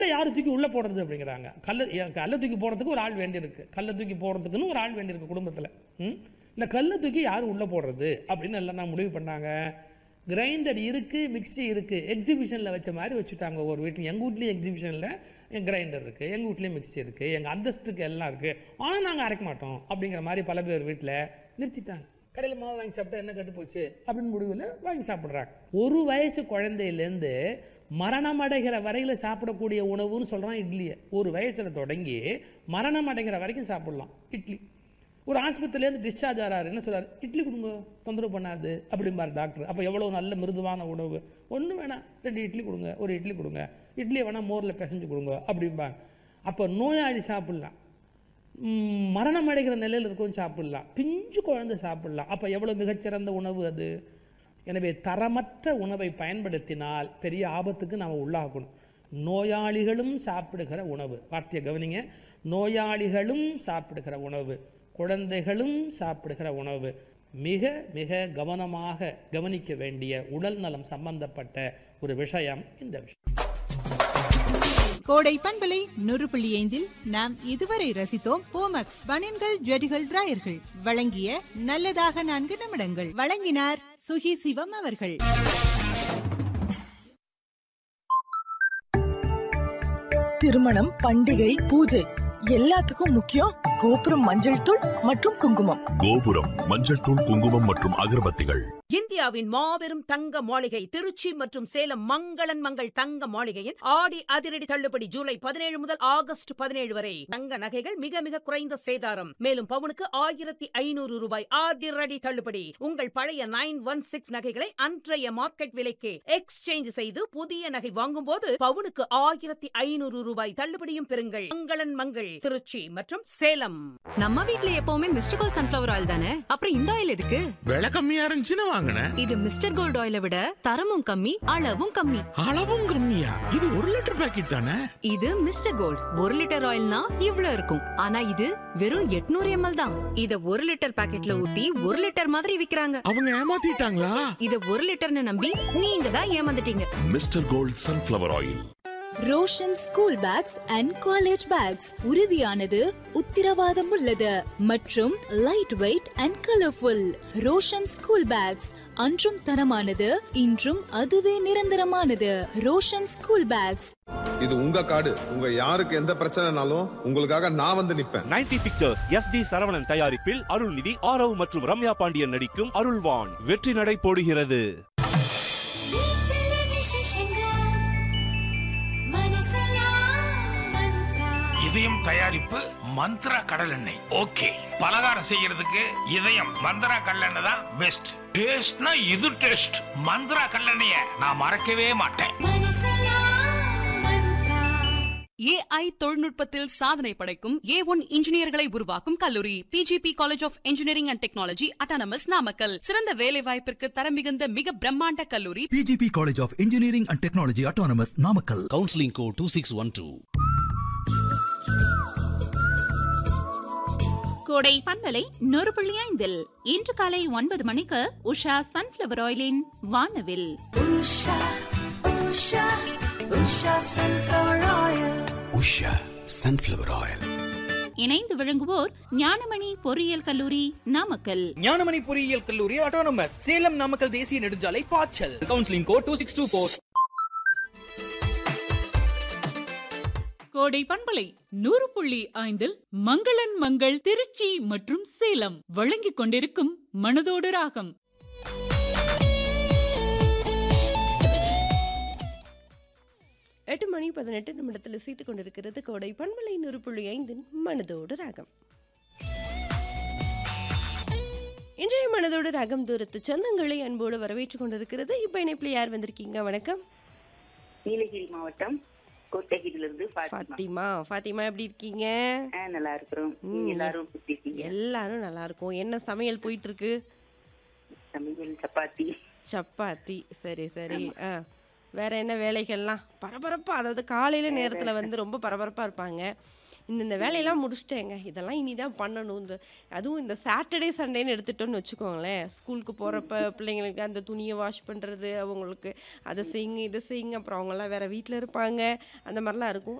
யாரு தூக்கி உள்ள போடுறது அப்படிங்கிறாங்க கல்ல ஏன் கல்லை தூக்கி போடுறதுக்கு ஒரு ஆள் வேண்டியிருக்கு கல்லை தூக்கி போடுறதுக்குன்னு ஒரு ஆள் வேண்டியிருக்கு குடும்பத்தில் ம் இந்த கல்லை தூக்கி யார் உள்ள போடுறது அப்படின்னு எல்லாம் நான் முடிவு பண்ணாங்க கிரைண்டர் இருக்கு மிக்ஸி இருக்கு எக்ஸிபிஷனில் வச்ச மாதிரி வச்சுட்டாங்க ஒரு வீட்டில் எங்கள் வீட்லேயும் எக்ஸிபிஷனில் கிரைண்டர் இருக்கு எங்கள் வீட்லேயும் மிக்ஸி இருக்கு எங்கள் அந்தஸ்துக்கு எல்லாம் இருக்கு ஆனால் நாங்கள் அரைக்க மாட்டோம் அப்படிங்கிற மாதிரி பல பேர் வீட்டில் நிறுத்திட்டாங்க கடையில் மாவு வாங்கி சாப்பிட்டா என்ன கெட்டு போச்சு அப்படின்னு முடிவில் வாங்கி சாப்பிட்றாங்க ஒரு வயசு குழந்தையிலேருந்து மரணம் அடைகிற வரையில் சாப்பிடக்கூடிய உணவுன்னு சொல்கிறான் இட்லியை ஒரு வயசில் தொடங்கி மரணம் அடைகிற வரைக்கும் சாப்பிடலாம் இட்லி ஒரு ஆஸ்பத்திரியிலேருந்து டிஸ்சார்ஜ் ஆறாரு என்ன சொல்றாரு இட்லி கொடுங்க தொந்தரவு பண்ணாது அப்படிம்பார் டாக்டர் அப்போ எவ்வளோ நல்ல மிருதுவான உணவு ஒன்றும் வேணாம் ரெண்டு இட்லி கொடுங்க ஒரு இட்லி கொடுங்க இட்லியை வேணால் மோரில் பிசைஞ்சு கொடுங்க அப்படிம்பாங்க அப்போ நோயாளி சாப்பிட்லாம் ம், மரணம் அடைகிற நிலையில் இருக்கவும் சாப்பிடலாம் பிஞ்சு குழந்தை சாப்பிடலாம் அப்போ எவ்வளோ மிகச்சிறந்த உணவு அது எனவே தரமற்ற உணவை பயன்படுத்தினால் பெரிய ஆபத்துக்கு நாம் உள்ளாகணும் நோயாளிகளும் சாப்பிடுகிற உணவு வார்த்தையை கவனிங்க நோயாளிகளும் சாப்பிடுகிற உணவு குழந்தைகளும் சாப்பிடுகிற உணவு மிக மிக கவனமாக கவனிக்க வேண்டிய உடல் நலம் சம்பந்தப்பட்ட ஒரு விஷயம் இந்த விஷயம் கோடை பண்பலை நூறு புள்ளி ஐந்தில் நாம் இதுவரை ரசித்தோம் போமக்ஸ் பனியன்கள் ஜெடிகள் டிராயர்கள் வழங்கிய நல்லதாக நான்கு நிமிடங்கள் வழங்கினார் சுகி சிவம் அவர்கள் திருமணம் பண்டிகை பூஜை எல்லாத்துக்கும் முக்கியம் கோபுரம் மஞ்சள் தூள் மற்றும் குங்குமம் கோபுரம் மஞ்சள் தூள் குங்குமம் மற்றும் அகர்பத்திகள் இந்தியாவின் மாபெரும் தங்க மாளிகை திருச்சி மற்றும் சேலம் மங்களன் மங்கள் தங்க மாளிகையின் ஆடி அதிரடி தள்ளுபடி ஜூலை பதினேழு முதல் ஆகஸ்ட் பதினேழு வரை தங்க நகைகள் மிக மிக குறைந்த சேதாரம் மேலும் பவுனுக்கு ஆயிரத்தி ஐநூறு ரூபாய் அதிரடி தள்ளுபடி உங்கள் பழைய நைன் ஒன் சிக்ஸ் நகைகளை அன்றைய மார்க்கெட் விலைக்கு எக்ஸ்சேஞ்ச் செய்து புதிய நகை வாங்கும் போது பவுனுக்கு ஆயிரத்தி ஐநூறு ரூபாய் தள்ளுபடியும் பெறுங்கள் மங்களன் மங்கள் திருச்சி மற்றும் சேலம் நம்ம வீட்ல எப்பவுமே மிஸ்டர் கோல்ட் சன்ஃபிளவர் ஆயில் தானே அப்புறம் இந்த ஆயில் எதுக்கு விலை கம்மியா இருந்துச்சுன்னு வாங்கினேன் இது மிஸ்டர் கோல்ட் ஆயிலை விட தரமும் கம்மி அளவும் கம்மி அளவும் கம்மியா இது ஒரு லிட்டர் பாக்கெட் தானே இது மிஸ்டர் கோல்ட் ஒரு லிட்டர் ஆயில்னா இவ்ளோ இருக்கும் ஆனா இது வெறும் 800 எம்எல் தான் இத ஒரு லிட்டர் பாக்கெட்ல ஊத்தி ஒரு லிட்டர் மாதிரி விக்கிறாங்க அவங்க ஏமாத்திட்டாங்களா இத ஒரு லிட்டர்னு நம்பி நீங்க தான் ஏமாந்துட்டீங்க mister gold sunflower oil Roshan school bags and college bags உறுதியானது உத்திரவாதம் உள்ளது மற்றும் light weight and colourful Roshan school bags அன்றும் தரமானது இன்றும் அதுவே நிரந்தரமானது ரோஷன் ஸ்கூல் பேக்ஸ் இது உங்க காடு உங்க யாருக்கு எந்த பிரச்சனைனாலும் உங்களுக்காக நான் வந்து நிப்பேன் ninety pictures S T Saravanan தயாரிப்பில் அருள்நிதி ஆரவ் மற்றும் ரம்யா பாண்டியன் நடிக்கும் அருள்வான் வெற்றி நடை போடுகிறது இதயம் தயாரிப்பு மந்த்ரா கடல் எண்ணெய் ஓகே பலகாரம் செய்யறதுக்கு இதயம் மந்த்ரா கடலெண்ணெய் தான் பெஸ்ட் டேஸ்ட்னா இது டேஸ்ட் மந்த்ரா கடலெண்ணெய நான் மறக்கவே மாட்டேன் ஏஐ தொழில்நுட்பத்தில் சாதனை படைக்கும் ஏ ஒன் இன்ஜினியர்களை உருவாக்கும் கல்லூரி PGP college of engineering and technology autonomous Namakkal சிறந்த வேலை வாய்ப்பிற்கு தரம் மிகுந்த மிக பிரம்மாண்ட கல்லூரி PGP College of Engineering and Technology Autonomous Namakkal. Counseling code 2612. கோடை பண்பலை நூறு புள்ளி ஐந்தில் இன்று காலை ஒன்பது மணிக்கு உஷா சன்ஃபிளவர் ஆயிலின் வானவில் Usha Sunflower Oil. இணைந்து விளங்குவோர் ஞானமணி பொறியியல் கல்லூரி நாமக்கல் ஞானமணி பொறியியல் கல்லூரி ஆட்டோனமஸ் சேலம் நாமக்கல் தேசிய நெடுஞ்சாலை பாய்ச்சல் counselling code two six two four கோடை பண்பலை நூறு புள்ளி ஐந்தில் மங்களன் மங்கள் திருச்சி மற்றும் சேலம் வழங்கிக் கொண்டிருக்கும் மனதோடு ராகம் எட்டு மணி பதினெட்டு நிமிடத்தில் சீத்து கொண்டிருக்கிறது கோடை பண்பலை நூறு புள்ளி ஐந்தின் மனதோடு ராகம் இன்றைய மனதோடு ராகம் தூரத்து சொந்தங்களை அன்போடு வரவேற்றுக் கொண்டிருக்கிறது இப்போ இணைப்பில் யார் வந்திருக்கீங்க வணக்கம் நீலகிரி மாவட்டம் கோத்தகிரிலிருந்து ஃபாத்திமா ஃபாத்திமா எப்படி இருக்கீங்க நல்லா இருக்கிறோம் ம், நீங்க எல்லாரும் எப்படி இருக்கீங்க எல்லாரும் நல்லா இருக்கும் என்ன சமையல் போயிட்டு இருக்கு சமையல் சப்பாத்தி சப்பாத்தி சரி சரி ஆ வேற என்ன வேலைகள்லாம் பரபரப்பா அதாவது காலையில நேரத்துல வந்து ரொம்ப பரபரப்பா இருப்பாங்க இந்தந்த வேலையெல்லாம் முடிச்சிட்டேங்க இதெல்லாம் இனி தான் பண்ணணும் இந்த அதுவும் இந்த சாட்டர்டே சண்டேன்னு எடுத்துட்டோம்னு வச்சுக்கோங்களேன் ஸ்கூலுக்கு போகிறப்ப பிள்ளைங்களுக்கு அந்த துணியை வாஷ் பண்ணுறது அவங்களுக்கு அதை செய்யுங்க இதை செய்யுங்க அப்புறம் அவங்கெல்லாம் வேறு வீட்டில் இருப்பாங்க அந்த மாதிரிலாம் இருக்கும்